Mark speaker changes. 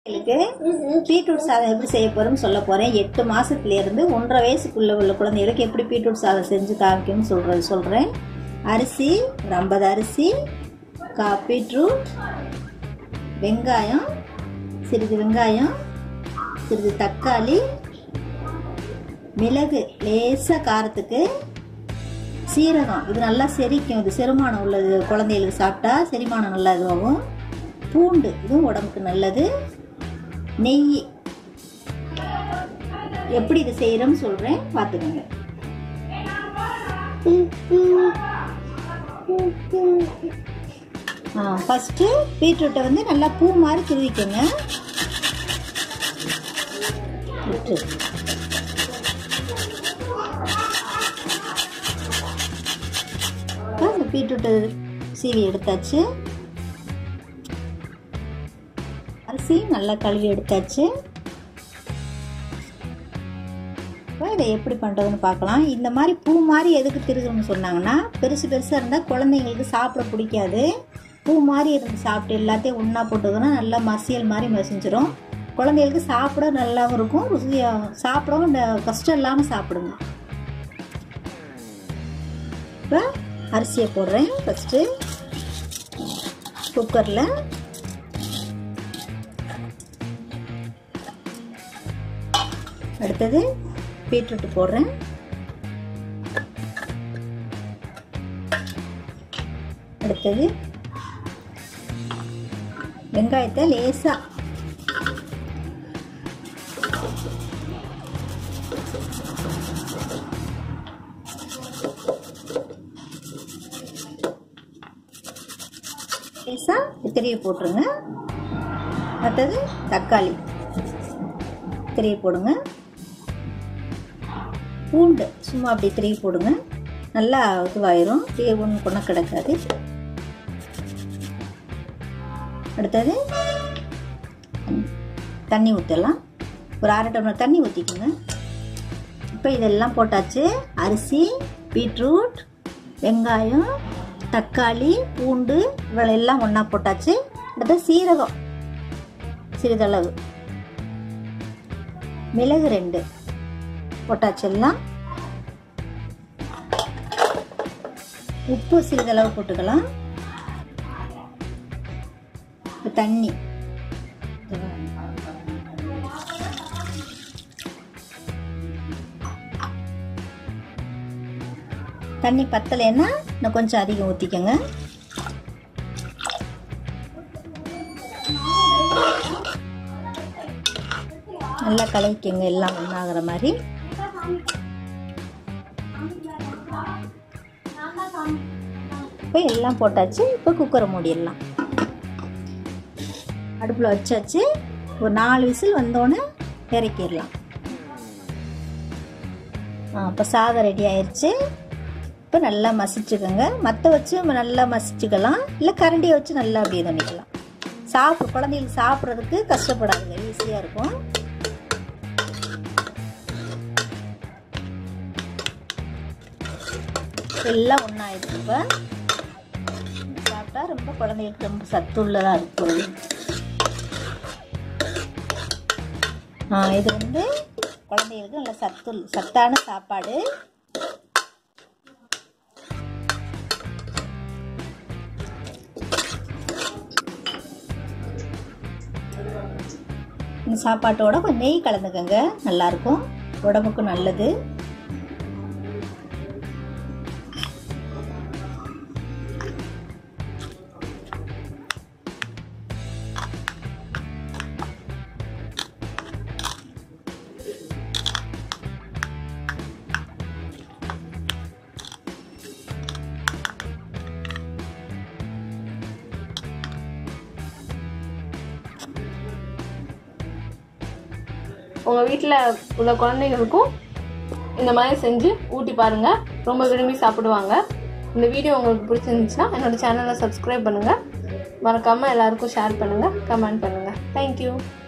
Speaker 1: உங்களுக்கு பீட்ரூட் சாதம் எப்படி செய்ய போறோம்னு சொல்ல போறேன் எட்டு மாசத்துல இருந்து ஒன்றரை வயசுக்குள்ள உள்ள குழந்தைகளுக்கு எப்படி பீட்ரூட் சாதம் செஞ்சு காமிக்கணும்னு சொல்றது சொல்றேன் அரிசி ஒரு ஐம்பது அரிசி கா பீட்ரூட் வெங்காயம் சிறிது வெங்காயம் சிறிது தக்காளி மிளகு லேசாக காரத்துக்கு சீரகம் இது நல்லா செரிக்கும் இது செரிமானம் உள்ளது குழந்தைகளுக்கு சாப்பிட்டா செரிமானம் நல்லா இதுவாகும் பூண்டு இதுவும் உடம்புக்கு நல்லது நெய் எப்படி இது செய்யறோம்னு சொல்றேன் பார்த்துக்கோங்க ஃபஸ்ட்டு பீட்ரூட்டை வந்து நல்லா பூ மாதிரி துருவிக்கோங்க விட்டு இப்போ இந்த பீட்ரூட்டை சீவி எடுத்தாச்சு அரிசி நல்லா கழுவி எடுத்தாச்சு இப்போ இதை எப்படி பண்ணுறதுன்னு பார்க்கலாம் இந்த மாதிரி பூ மாதிரி எதுக்கு திருகணும்னு சொன்னாங்கன்னா பெருசு பெருசாக இருந்தால் குழந்தைங்களுக்கு சாப்பிட பிடிக்காது பூ மாதிரி இருந்து சாப்பிட்டு எல்லாத்தையும் ஒன்றா போட்டதுன்னா நல்லா மசியல் மாதிரி மசிஞ்சிரும் குழந்தைகளுக்கு சாப்பிட நல்லாவும் இருக்கும் ருசியாக சாப்பிடவும் இந்த கஷ்டம் இல்லாமல் சாப்பிடுங்க இப்போ அரிசியை போடுறேன் ஃபஸ்ட்டு குக்கரில் அடுத்தது பீட்ரூட் போடுறேன் அடுத்தது வெங்காயத்தை லேசாக லேசாக திரையை போட்டுருங்க அடுத்தது தக்காளி திரையை போடுங்க பூண்டு சும்மா அப்படி திரையை போடுங்க நல்லா இதுவாயிரும் அப்படியே ஒன்று கொண்டா கிடக்காது அடுத்தது தண்ணி ஊற்றலாம் ஒரு அரை டம்ளர் தண்ணி ஊற்றிக்கோங்க இப்போ இதெல்லாம் போட்டாச்சு அரிசி பீட்ரூட் வெங்காயம் தக்காளி பூண்டு இவ்வளோ எல்லாம் ஒன்றா போட்டாச்சு அடுத்து சீரகம் சிறிதளவு மிளகு ரெண்டு போட்டாச்சு எல்லாம் உப்பு சிறிதளவு போட்டுக்கலாம் தண்ணி தண்ணி பத்தலைன்னா இன்னும் கொஞ்சம் அதிகம் ஊற்றிக்கோங்க நல்லா கலக்கிக்கங்க எல்லாம் ஒன்றாகிற மாதிரி இப்போ எல்லாம் போட்டாச்சு இப்போ குக்கரை மூடிடலாம் அடுப்பில் வச்சாச்சு ஒரு நாலு விசில் வந்தோடனே இறக்கிடலாம் இப்போ சாதம் ரெடி ஆயிடுச்சு இப்போ நல்லா மசிச்சுக்கோங்க மற்ற வச்சு நல்லா மசிச்சுக்கலாம் இல்லை கரண்டியை வச்சு நல்லா அப்படியே பண்ணிக்கலாம் சாப்பிட குழந்தைகளுக்கு சாப்பிட்றதுக்கு கஷ்டப்படாதுங்க ஈஸியாக இருக்கும் எல்லாம் ஒன்றாயிடுச்சு இப்போ சாப்பிட்டா ரொம்ப குழந்தைகளுக்கு ரொம்ப சத்துள்ளதாக இருக்கும் இது வந்து குழந்தைகளுக்கு நல்ல சத்து சத்தான சாப்பாடு இந்த சாப்பாட்டோட கொஞ்சம் நெய் கலந்துக்கங்க நல்லாயிருக்கும் உடம்புக்கு நல்லது
Speaker 2: உங்கள் வீட்டில் உள்ள குழந்தைங்களுக்கும் இந்த மாதிரி செஞ்சு ஊட்டி பாருங்க ரொம்ப விரும்பி சாப்பிடுவாங்க இந்த வீடியோ உங்களுக்கு பிடிச்சிருந்துச்சுன்னா என்னோட சேனலை சப்ஸ்கிரைப் பண்ணுங்கள் மறக்காமல் எல்லாருக்கும் ஷேர் பண்ணுங்கள் கமெண்ட் பண்ணுங்கள் தேங்க்யூ